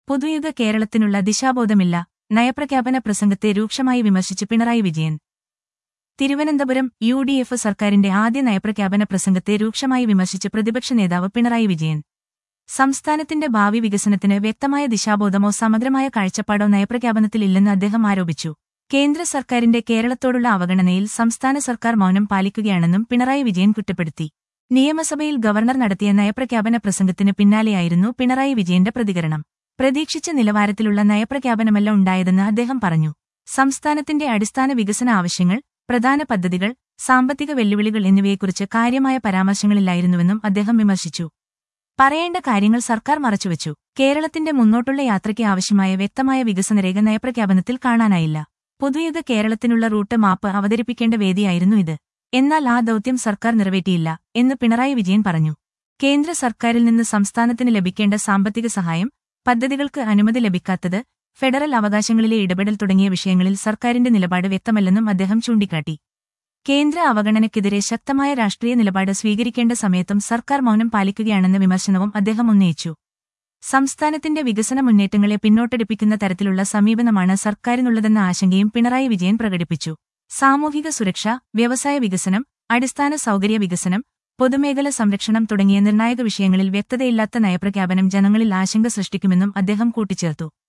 പുതുയുഗ കേരളത്തിനുള്ള ദിശാബോധമില്ല നയപ്രഖ്യാപന പ്രസംഗത്തെ രൂക്ഷമായി വിമർശിച്ച് Pinarayi Vijayan Thiruvananthapuram U D F സർക്കാരിന്റെ ആദ്യ നയപ്രഖ്യാപന പ്രസംഗത്തെ രൂക്ഷമായി വിമർശിച്ച് പ്രതിപക്ഷ നേതാവ് പിണറായി വിജയൻ സംസ്ഥാനത്തിന്റെ ഭാവി വികസനത്തിന് വ്യക്തമായ ദിശാബോധമോ സമഗ്രമായ കാഴ്ചപ്പാടോ നയപ്രഖ്യാപനത്തിലില്ലെന്ന് അദ്ദേഹം ആരോപിച്ചു കേന്ദ്ര സർക്കാരിന്റെ കേരളത്തോടുള്ള അവഗണനയിൽ സംസ്ഥാന സർക്കാർ മൗനം പാലിക്കുകയാണെന്നും പിണറായി വിജയൻ കുറ്റപ്പെടുത്തി നിയമസഭയിൽ ഗവർണർ നടത്തിയ നയപ്രഖ്യാപന പ്രസംഗത്തിന് പിന്നാലെയായിരുന്നു പിണറായി വിജയന്റെ പ്രതികരണം പ്രതീക്ഷിച്ച നിലവാരത്തിലുള്ള നയപ്രഖ്യാപനമല്ല ഉണ്ടായതെന്ന് അദ്ദേഹം പറഞ്ഞു സംസ്ഥാനത്തിന്റെ അടിസ്ഥാന വികസന ആവശ്യങ്ങൾ പ്രധാന പദ്ധതികൾ സാമ്പത്തിക വെല്ലുവിളികൾ എന്നിവയെക്കുറിച്ച് കാര്യമായ പരാമർശങ്ങളില്ലായിരുന്നുവെന്നും അദ്ദേഹം വിമർശിച്ചു പറയേണ്ട കാര്യങ്ങൾ സർക്കാർ മറച്ചുവെച്ചു കേരളത്തിന്റെ മുന്നോട്ടുള്ള യാത്രയ്ക്ക് ആവശ്യമായ വ്യക്തമായ വികസനരേഖ നയപ്രഖ്യാപനത്തിൽ കാണാനായില്ല പുതുയുഗ കേരളത്തിനുള്ള റൂട്ട് മാപ്പ് അവതരിപ്പിക്കേണ്ട വേദിയായിരുന്നു ഇത് എന്നാൽ ആ ദൌത്യം സർക്കാർ നിറവേറ്റിയില്ല എന്ന് പിണറായി വിജയൻ പറഞ്ഞു കേന്ദ്ര സർക്കാരിൽ നിന്ന് സംസ്ഥാനത്തിന് ലഭിക്കേണ്ട സാമ്പത്തിക സഹായം പദ്ധതികൾക്ക് അനുമതി ലഭിക്കാത്തത് ഫെഡറൽ അവകാശങ്ങളിലെ ഇടപെടൽ തുടങ്ങിയ വിഷയങ്ങളിൽ സർക്കാരിന്റെ നിലപാട് വ്യക്തമല്ലെന്നും അദ്ദേഹം ചൂണ്ടിക്കാട്ടി കേന്ദ്ര അവഗണനയ്ക്കെതിരെ ശക്തമായ രാഷ്ട്രീയ നിലപാട് സ്വീകരിക്കേണ്ട സമയത്തും സർക്കാർ മൗനം പാലിക്കുകയാണെന്ന വിമർശനവും അദ്ദേഹം ഉന്നയിച്ചു സംസ്ഥാനത്തിന്റെ വികസന മുന്നേറ്റങ്ങളെ പിന്നോട്ടടിപ്പിക്കുന്ന തരത്തിലുള്ള സമീപനമാണ് സർക്കാരിനുള്ളതെന്ന ആശങ്കയും പിണറായി വിജയൻ പ്രകടിപ്പിച്ചു സാമൂഹിക സുരക്ഷ വ്യവസായ വികസനം അടിസ്ഥാന സൗകര്യ വികസനം പൊതുമേഖല സംരക്ഷണം തുടങ്ങിയ നിർണായക വിഷയങ്ങളിൽ വ്യക്തതയില്ലാത്ത നയപ്രഖ്യാപനം ജനങ്ങളിൽ ആശങ്ക സൃഷ്ടിക്കുമെന്നും അദ്ദേഹം കൂട്ടിച്ചേർത്തു